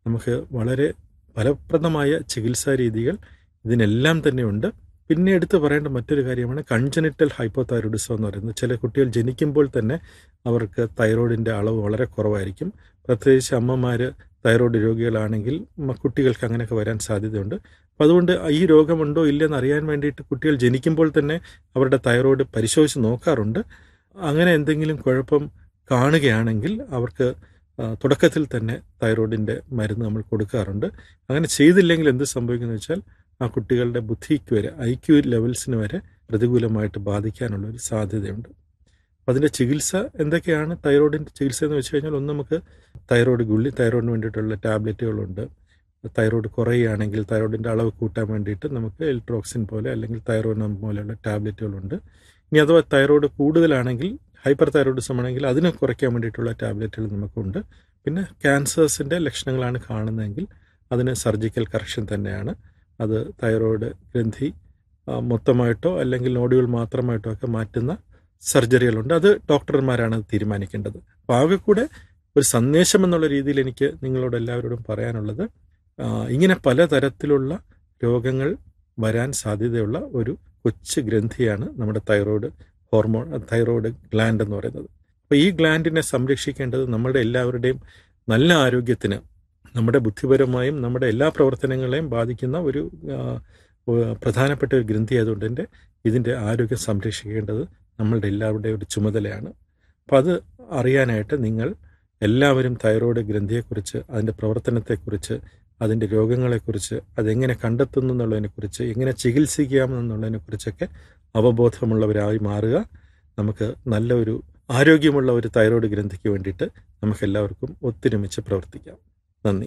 നമുക്ക് വളരെ ഫലപ്രദമായ ചികിത്സാ രീതികൾ ഇതിനെല്ലാം തന്നെയുണ്ട് പിന്നെ എടുത്തു പറയേണ്ട മറ്റൊരു കാര്യമാണ് കൺജനിറ്റൽ ഹൈപ്പോതൈറോയിഡിസം എന്ന് പറയുന്നത് ചില കുട്ടികൾ ജനിക്കുമ്പോൾ തന്നെ അവർക്ക് തൈറോയിഡിൻ്റെ അളവ് വളരെ കുറവായിരിക്കും പ്രത്യേകിച്ച് അമ്മമാർ തൈറോയിഡ് രോഗികളാണെങ്കിൽ മ- കുട്ടികൾക്ക് അങ്ങനെയൊക്കെ വരാൻ സാധ്യതയുണ്ട് അപ്പോൾ അതുകൊണ്ട് ഈ രോഗമുണ്ടോ ഇല്ലെന്ന് അറിയാൻ വേണ്ടിയിട്ട് കുട്ടികൾ ജനിക്കുമ്പോൾ തന്നെ അവരുടെ തൈറോയിഡ് പരിശോധിച്ച് നോക്കാറുണ്ട് അങ്ങനെ എന്തെങ്കിലും കുഴപ്പം കാണുകയാണെങ്കിൽ അവർക്ക് ആ, തുടക്കത്തിൽ തന്നെ തൈറോയിഡിൻ്റെ മരുന്ന് നമ്മൾ കൊടുക്കാറുണ്ട് അങ്ങനെ ചെയ്തില്ലെങ്കിൽ എന്ത് സംഭവിക്കുന്നു വെച്ചാൽ ആ കുട്ടികളുടെ ബുദ്ധിക്ക് വരെ ഐ ക്യു ലെവൽസിന് വരെ പ്രതികൂലമായിട്ട് ബാധിക്കാനുള്ള ഒരു സാധ്യതയുണ്ട് അപ്പം അതിൻ്റെ ചികിത്സ എന്തൊക്കെയാണ് തൈറോയിഡിൻ്റെ ചികിത്സ എന്ന് വെച്ച് കഴിഞ്ഞാൽ ഒന്ന് നമുക്ക് തൈറോയിഡ് ഗുളി തൈറോയിഡിന് വേണ്ടിയിട്ടുള്ള ടാബ്ലറ്റുകളുണ്ട് തൈറോയിഡ് കുറയുകയാണെങ്കിൽ തൈറോയിഡിൻ്റെ അളവ് കൂട്ടാൻ വേണ്ടിയിട്ട് നമുക്ക് എൽട്രോക്സിൻ പോലെ അല്ലെങ്കിൽ തൈറോയിനം പോലെയുള്ള ടാബ്ലറ്റുകളുണ്ട് ഇനി അഥവാ തൈറോയിഡ് കൂടുതലാണെങ്കിൽ ഹൈപ്പർ തൈറോയിഡിസം ആണെങ്കിൽ അതിനെ കുറയ്ക്കാൻ വേണ്ടിയിട്ടുള്ള ടാബ്ലറ്റുകൾ നമുക്കുണ്ട് പിന്നെ ക്യാൻസേഴ്സിൻ്റെ ലക്ഷണങ്ങളാണ് കാണുന്നതെങ്കിൽ അതിന് സർജിക്കൽ കറക്ഷൻ തന്നെയാണ് അത് തൈറോയിഡ് ഗ്രന്ഥി ആ, മൊത്തമായിട്ടോ അല്ലെങ്കിൽ നോഡുകൾ മാത്രമായിട്ടോ ഒക്കെ മാറ്റുന്ന സർജറികളുണ്ട് അത് ഡോക്ടർമാരാണ് അത് തീരുമാനിക്കേണ്ടത് അപ്പോൾ ആകെ കൂടെ ഒരു സന്ദേശം എന്നുള്ള രീതിയിൽ എനിക്ക് നിങ്ങളോട് എല്ലാവരോടും പറയാനുള്ളത് ആ, ഇങ്ങനെ പലതരത്തിലുള്ള രോഗങ്ങൾ വരാൻ സാധ്യതയുള്ള ഒരു കൊച്ചു ഗ്രന്ഥിയാണ് നമ്മുടെ തൈറോയ്ഡ് ഹോർമോൺ തൈറോയ്ഡ് ഗ്ലാൻഡ് എന്ന് പറയുന്നത് അപ്പോൾ ഈ ഗ്ലാൻഡിനെ സംരക്ഷിക്കേണ്ടത് നമ്മുടെ എല്ലാവരുടെയും നല്ല ആരോഗ്യത്തിന് നമ്മുടെ ബുദ്ധിപരമായും നമ്മുടെ എല്ലാ പ്രവർത്തനങ്ങളെയും ബാധിക്കുന്ന ഒരു ആ, ഒരു പ്രധാനപ്പെട്ട ഒരു ഗ്രന്ഥി ആയതുകൊണ്ട് തന്നെ ഇതിൻ്റെ ആരോഗ്യം സംരക്ഷിക്കേണ്ടത് നമ്മളുടെ എല്ലാവരുടെയും ഒരു ചുമതലയാണ് അപ്പോൾ അത് അറിയാനായിട്ട് നിങ്ങൾ എല്ലാവരും തൈറോയ്ഡ് ഗ്രന്ഥിയെക്കുറിച്ച് അതിൻ്റെ പ്രവർത്തനത്തെക്കുറിച്ച് അതിൻ്റെ രോഗങ്ങളെക്കുറിച്ച് അതെങ്ങനെ കണ്ടെത്തുന്നു എന്നുള്ളതിനെക്കുറിച്ച് എങ്ങനെ ചികിത്സിക്കാമെന്നുള്ളതിനെക്കുറിച്ചൊക്കെ അവബോധമുള്ളവരായി മാറുക നമുക്ക് നല്ല ഒരു ആരോഗ്യമുള്ള ഒരു തൈറോയ്ഡ് ഗ്രന്ഥിക്ക് വേണ്ടിയിട്ട് നമുക്ക് എല്ലാവർക്കും ഒത്തൊരുമിച്ച് പ്രവർത്തിക്കാം നന്ദി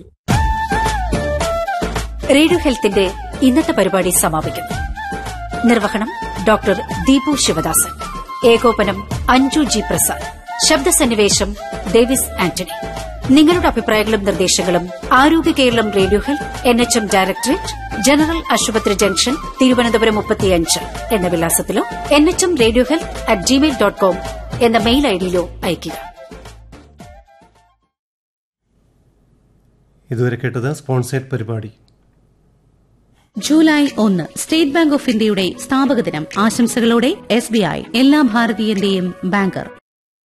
റേഡിയോ ഹെൽത്തിന്റെ ഇന്നത്തെ പരിപാടി സമാപിക്കുന്നു നിർവഹണം ഡോക്ടർ ദീപു ശിവദാസൻ ഏകോപനം അഞ്ജു ജി പ്രസാദ് ശബ്ദസന്നിവേശം ഡേവിസ് ആന്റണി നിങ്ങളുടെ അഭിപ്രായങ്ങളും നിർദ്ദേശങ്ങളും ആരോഗ്യ Keralam radio health N H M directorate general ആശുപത്രി ജംഗ്ഷൻ തിരുവനന്തപുരം മുപ്പത്തിയഞ്ച് എന്ന വിലാസത്തിലോ N H M radio health at gmail dot com എന്ന മെയിൽ ഐഡിയിലോ അയയ്ക്കുക ഇതുവരെ കേട്ടത് സ്പോൺസേഡ് പരിപാടി ജൂലൈ ഒന്ന് സ്റ്റേറ്റ് ബാങ്ക് ഓഫ് ഇന്ത്യയുടെ സ്ഥാപക ദിനം ആശംസകളോടെ എസ് ബി ഐ എല്ലാ ഭാരതീയന്റെയും ബാങ്കർ